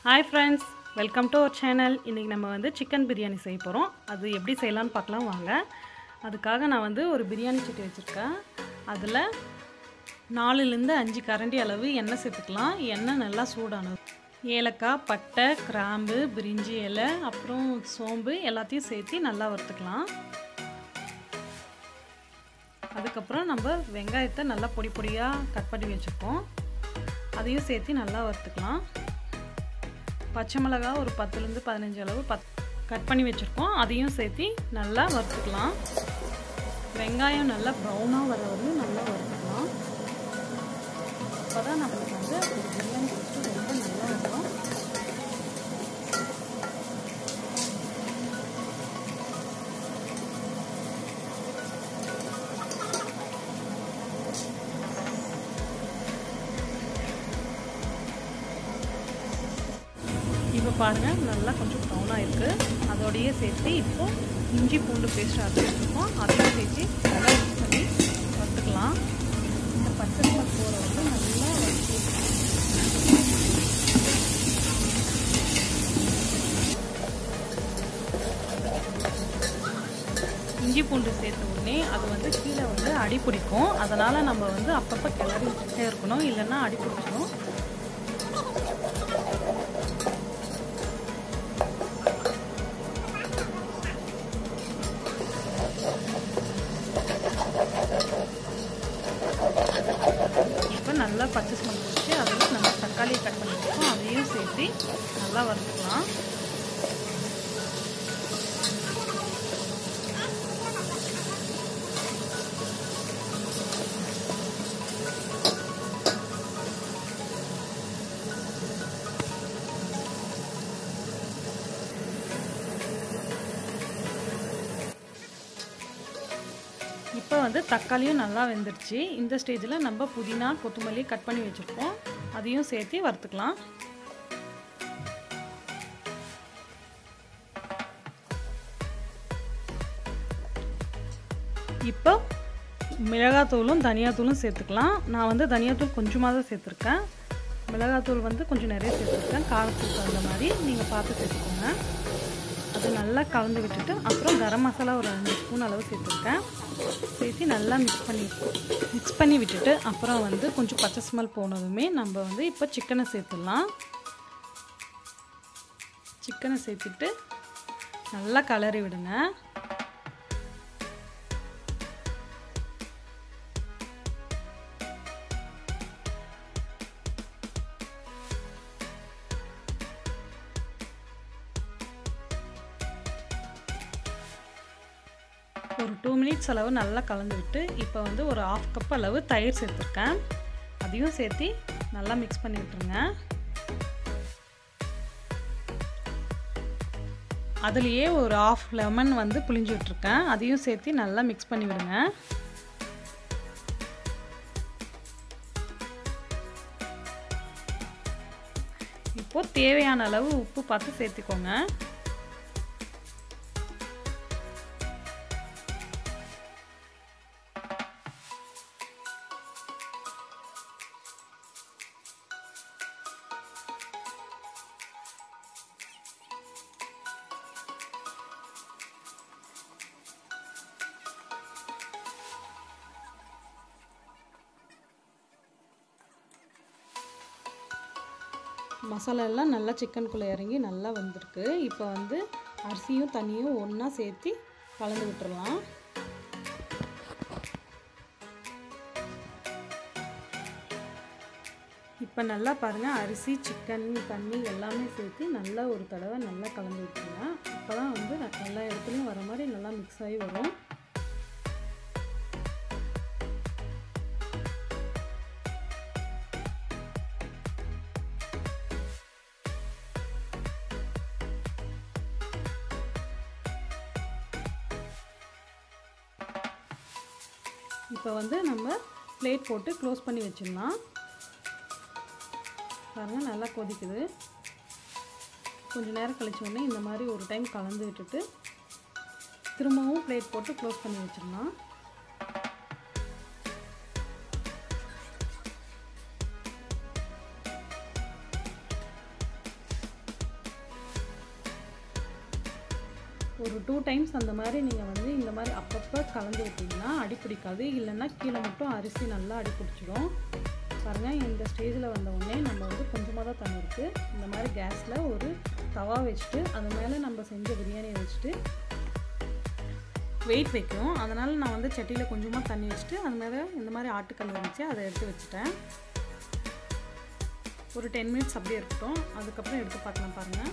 hi friends welcome to our channel இன்றைக்கி நம்ம வந்து சிக்கன் பிரியாணி செய்ய போகிறோம் அது எப்படி செய்யலாம்னு பார்க்கலாம் வாங்க அதுக்காக நான் வந்து ஒரு பிரியாணி சட்டி வச்சுருக்கேன் அதில் நாலுலேருந்து அஞ்சு கரண்டி அளவு எண்ணெய் சேர்த்துக்கலாம் எண்ணெய் நல்லா சூடானது ஏலக்காய் பட்டை கிராம்பு பிரிஞ்சி இலை அப்புறம் சோம்பு எல்லாத்தையும் சேர்த்து நல்லா வறுத்துக்கலாம் அதுக்கப்புறம் நம்ம வெங்காயத்தை நல்லா பொடி பொடியாக கட் பண்ணி வச்சுருக்கோம் அதையும் சேர்த்து நல்லா வறுத்துக்கலாம் பச்சை மிளகா ஒரு பத்துலேருந்து பதினஞ்சு அளவு பத் கட் பண்ணி வச்சுருக்கோம் அதையும் சேர்த்து நல்லா வறுத்துக்கலாம் வெங்காயம் நல்லா ப்ரௌனாக வர வரையும் நல்லா வறுத்துக்கலாம் அப்போ தான் நம்மளுக்கு வந்து ஒரு பிரியாணி டேஸ்ட்டு ரொம்ப நல்லா வரும் இப்போ பாருங்கள் நல்லா கொஞ்சம் ப்ரௌனாக இருக்குது அதோடையே சேர்த்து இப்போ இஞ்சி பூண்டு பேஸ்ட் அரைச்சி வச்சுருக்கோம் அதையும் சேர்த்து நல்லா மிக்ஸ் பண்ணி வறுத்துக்கலாம் இந்த பச்சை மிளகு போகிற வந்து நல்லா வறுத்து இஞ்சி பூண்டு சேர்த்த உடனே அது வந்து கீழே வந்து அடி பிடிக்கும் அதனால் நம்ம வந்து அப்பப்போ கிளறி விட்டுட்டே இருக்கணும் இல்லைன்னா அடி பிடிச்சிடும் இப்போ நல்லா பச்சை ஸ்மெல் வச்சு அதில் நம்ம தக்காளியை கட் பண்ணி வச்சுக்கோம் அதையும் சேர்த்து நல்லா வறுத்துக்கலாம் இப்போ வந்து தக்காளியும் நல்லா வெந்துருச்சு இந்த ஸ்டேஜில் நம்ம புதினா கொத்தமல்லி கட் பண்ணி வச்சுருக்கோம் அதையும் சேர்த்து வறுத்துக்கலாம் இப்போ மிளகாத்தூளும் தனியாத்தூளும் சேர்த்துக்கலாம் நான் வந்து தனியாத்தூள் கொஞ்சமாக தான் சேர்த்துருக்கேன் மிளகாத்தூள் வந்து கொஞ்சம் நிறைய சேர்த்துருக்கேன் காரத்துக்கு தகுந்த மாதிரி நீங்கள் பார்த்து சேர்த்துக்கோங்க அது நல்லா கலந்து விட்டுட்டு அப்புறம் கரம் மசாலா ஒரு ரெண்டு ஸ்பூன் அளவு சேர்த்துருக்கேன் சேர்த்து நல்லா மிக்ஸ் பண்ணி மிக்ஸ் பண்ணி விட்டுட்டு அப்புறம் வந்து கொஞ்சம் பச்சை ஸ்மெல் போனதுமே நம்ம வந்து இப்போ சிக்கனை சேர்த்துடலாம் சிக்கனை சேர்த்துட்டு நல்லா கலரி விடுங்க ஒரு டூ மினிட்ஸ் அளவு நல்லா கலந்து விட்டு இப்போ வந்து ஒரு ஆஃப் கப் அளவு தயிர் சேர்த்துருக்கேன் அதையும் சேர்த்து நல்லா மிக்ஸ் பண்ணி விட்டுருங்க அதுலேயே ஒரு ஆஃப் லெமன் வந்து புளிஞ்சு விட்ருக்கேன் அதையும் சேர்த்து நல்லா மிக்ஸ் பண்ணி விடுங்க இப்போது தேவையான அளவு உப்பு பார்த்து சேர்த்துக்கோங்க மசாலா எல்லாம் நல்லா சிக்கனுக்குள்ளே இறங்கி நல்லா வந்திருக்கு இப்போ வந்து அரிசியும் தண்ணியும் ஒன்றா சேர்த்து கலந்து விட்டுறலாம் இப்போ நல்லா பாருங்கள் அரிசி சிக்கன் தண்ணி எல்லாமே சேர்த்து நல்லா ஒரு தடவை நல்லா கலந்து விட்டுருங்க அப்போ தான் வந்து எல்லா இடத்துலையும் வர மாதிரி நல்லா மிக்ஸ் ஆகி வரும் இப்போ வந்து நம்ம பிளேட் போட்டு க்ளோஸ் பண்ணி வச்சிடலாம் பாருங்கள் நல்லா கொதிக்குது கொஞ்சம் நேரம் கழிச்ச உடனே இந்த மாதிரி ஒரு டைம் கலந்து விட்டுட்டு திரும்பவும் பிளேட் போட்டு க்ளோஸ் பண்ணி வச்சிடலாம் ஒரு டூ டைம்ஸ் அந்த மாதிரி நீங்கள் வந்து இந்த மாதிரி அப்பப்போ கலந்து விட்டிங்கன்னா அடி பிடிக்காது இல்லைன்னா கீழே மட்டும் அரிசி நல்லா அடி பிடிச்சிடும் பாருங்கள் இந்த ஸ்டேஜில் வந்த உடனே நம்ம வந்து கொஞ்சமாக தான் தண்ணி இருக்குது இந்த மாதிரி கேஸில் ஒரு தவா வச்சுட்டு அது மேலே நம்ம செஞ்ச பிரியாணியை வச்சுட்டு வெயிட் வைக்கும் அதனால் நான் வந்து சட்டியில் கொஞ்சமாக தண்ணி வச்சுட்டு அது மேலே இந்த மாதிரி ஆட்டுக்கல் இருந்துச்சு அதை எடுத்து வச்சுட்டேன் ஒரு டென் மினிட்ஸ் அப்படியே இருக்கட்டும் அதுக்கப்புறம் எடுத்து பார்க்கலாம் பாருங்கள்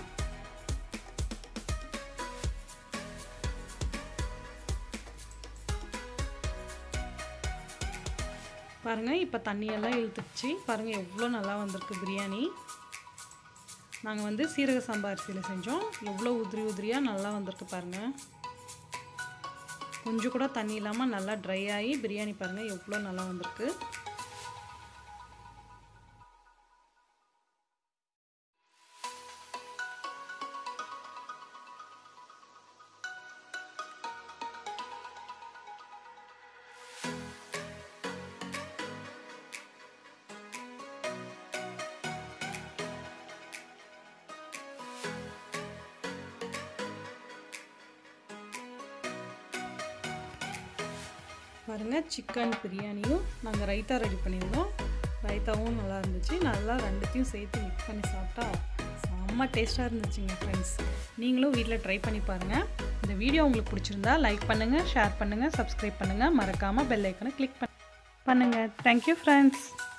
பாருங்கள் இப்போ தண்ணியெல்லாம் இழுத்துச்சு பாருங்கள் எவ்வளோ நல்லா வந்திருக்கு பிரியாணி நாங்கள் வந்து சீரக சாம்பார் அரிசியில் செஞ்சோம் எவ்வளோ உதிரி உதிரியாக நல்லா வந்திருக்கு பாருங்கள் கொஞ்சம் கூட தண்ணி இல்லாமல் நல்லா ட்ரை ஆகி பிரியாணி பாருங்கள் எவ்வளோ நல்லா வந்திருக்கு பாருங்கள் சிக்கன் பிரியாணியும் நாங்கள் ரைத்தா ரெடி பண்ணியிருந்தோம் ரைத்தாவும் நல்லா இருந்துச்சு நல்லா ரெண்டுத்தையும் சேர்த்து மிக்ஸ் பண்ணி சாப்பிட்டா செம்ம டேஸ்ட்டாக இருந்துச்சுங்க ஃப்ரெண்ட்ஸ் நீங்களும் வீட்டில் ட்ரை பண்ணி பாருங்கள் இந்த வீடியோ உங்களுக்கு பிடிச்சிருந்தா லைக் பண்ணுங்கள் ஷேர் பண்ணுங்கள் சப்ஸ்கிரைப் பண்ணுங்கள் மறக்காமல் பெல் ஐக்கனை கிளிக் பண்ணுங்கள் தேங்க்யூ ஃப்ரெண்ட்ஸ்